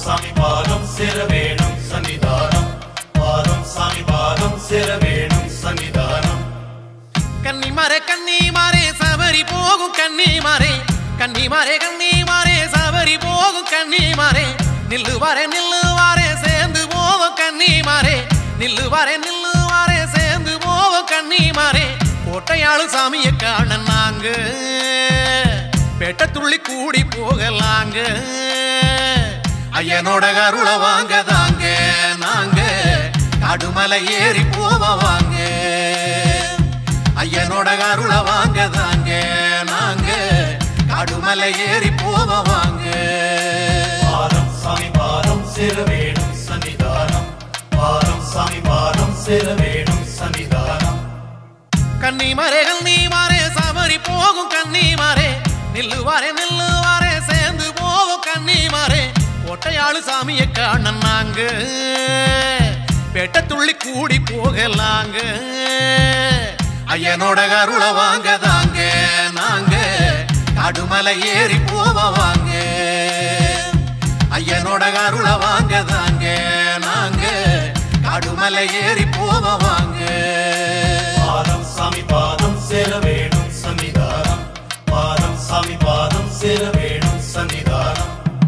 சாமி பாதம் சேர வேணும் சன்னிதானம் பாதம் சாமி பாதம் சேர வேணும் சன்னிதானம் கன்னிமாரே கன்னிமாரே சபரி போகும் கன்னிமாரே கன்னிமாரே கன்னிமாரே சபரி போகும் கன்னிமாரே நில்லுவாரே நில்லுவாரே சேர்ந்து போவோம் கன்னிமாரே நில்லுவாரே நில்லுவாரே சேர்ந்து போவோம் கன்னிமாரே கோட்டையாளு சாமியை காண நாங்க பெட்டத்துள்ளி கூடி போகலாங்க ஐயனோட கருள வாங்க தாங்க நாங்க காடுமலை ஏறி போவ வாங்க ஐயனோட கருள வாங்க தாங்க நாங்க காடுமலை ஏறி போவ வாங்க பாதம் சாமி பாதம் சேர வேணும் சன்னிதானம் பாதம் சாமி பாதம் சேர வேணும் சன்னிதானம் கன்னிமாரே கன்னிமாரே சபரி போகும் கன்னிமாரே நில்லுவாரே நில்லுவாரே சேர்ந்து போவோம் கன்னிமாரே கோட்டையாளு சாமியை காண நாங்க பெட்டத்துள்ளி கூடி போகலாங்க ஐயனோட கருள வாங்க தாங்க நாங்க காடுமலை ஏறி போவ வாங்க ஐயனோட கருள வாங்க தாங்க நாங்க காடுமலை ஏறி போவ வாங்க பாதம் சாமி பாதம் சேர வேணும் சன்னிதானம் பாதம் சாமி பாதம் சேர வேணும் சன்னிதானம்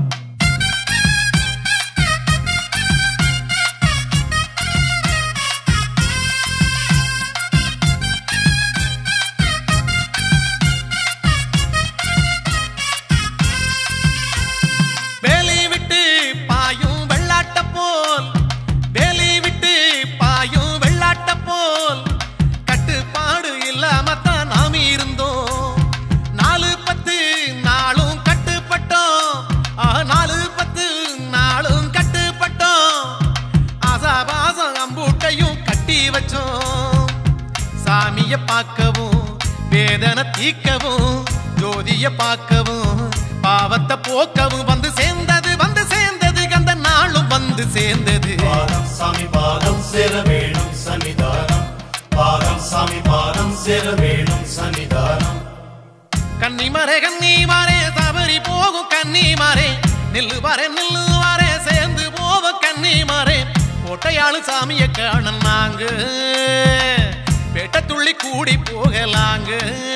வேலி விட்டு பாயும் வெள்ளாட்ட போல் வேலி விட்டு பாயும் வெள்ளாட்ட போல் கட்டுப்பாடு இல்லாமத்தான் நாம் இருந்தோம் நாலு பத்து நாளும் கட்டுப்பட்டோம் ஆ, நாலு பத்து நாளும் கட்டுப்பட்டோம் ஆசாபாசம் அம்பூட்டையும் கட்டி வச்சோம் சாமிய பார்க்கவும் வேதனை தீக்கவும் ஜோதிய பார்க்கவும் பாவத்தை போக்கவும் வந்து சேர்ந்தது வந்து சேர்ந்தது அந்த நாளும் வந்து சேர்ந்தது பாதம் சாமி பாதம் சேர வேணும் சன்னிதானம் பாதம் சாமி பாதம் சேர வேணும் சன்னிதானம் கன்னிமாரே கன்னிமாரே சபரி போகும் கன்னிமாரே நில்லுவாரே நில்லுவாரே சேர்ந்து போவ கன்னிமாரே கோட்டையாளு சாமியை காண நாங்க பெட்டத்துள்ளி கூடி போகலாங்க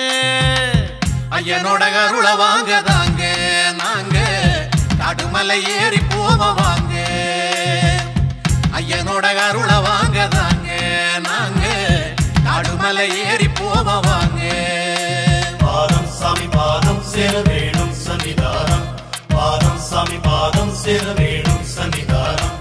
ஐயனோட கருள வாங்க தாங்க நாங்க காடுமலை ஏறி போவ வாங்க ஐயனோட கருள வாங்க தாங்க நாங்க காடுமலை ஏறி போவ வாங்க பாதம் சாமி பாதம் சேர வேணும் சன்னிதானம் பாதம் சாமி பாதம் சேர வேணும் சன்னிதானம்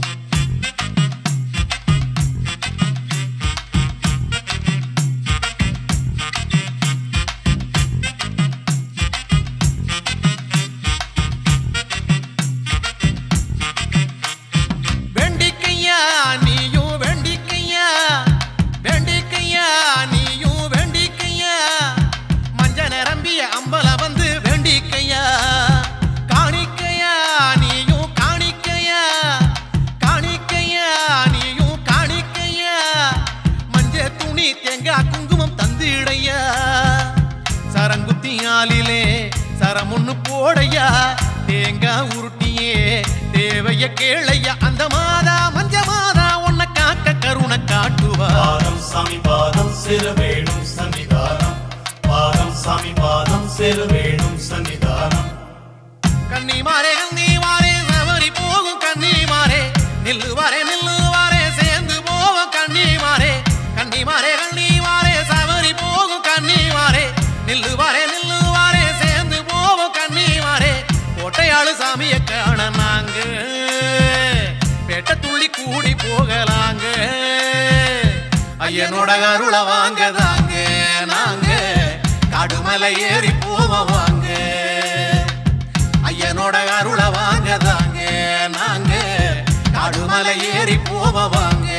வேண்டிக்கையா நீயும் வேண்டிக்கையா வேண்டிக்கையா நீயும் வேண்டிக்கையா மஞ்ச நிரம்பிய அம்பல வந்து வேண்டிக்கையா காணிக்கையா நீயும் காணிக்கையா காணிக்கையா நீயும் காணிக்கையா மஞ்ச துணி தேங்காய் குங்குமம் தந்திடையா சரங்குத்தியாலிலே சரமுன்னு போடையா தேங்காய் உருட்டியே தேவைய கேளையா அந்த மாதா மஞ்ச மாதா உன்னை காக்க கருணை காட்டுவா பாதம் சாமி பாதம் சேர வேணும் சன்னிதானம் பாதம் சாமி பாதம் சேர வேணும் சன்னிதானம் கன்னிமாரே கன்னிமாரே சவரி போகும் கன்னிமாரே நில்லுவாரே நில்லுவாரே சேர்ந்து போவோம் கன்னிமாரே கன்னிமாரே கன்னிமாரே சவரி போகும் கன்னிமாரே நில்லுவாரே நில்லுவாரே சேர்ந்து போவோம் கன்னிமாரே கோட்டையாளு சாமியை காண நாங்க பெட்ட துள்ளி கூடி போகலாங்க ஐயனோட கருள வாங்க தாங்க நாங்க காடுமலை ஏறி போவோம் வாங்க ஐயனோட அருள வாங்க தாங்க நாங்க காடுமலை ஏறி போவ வாங்க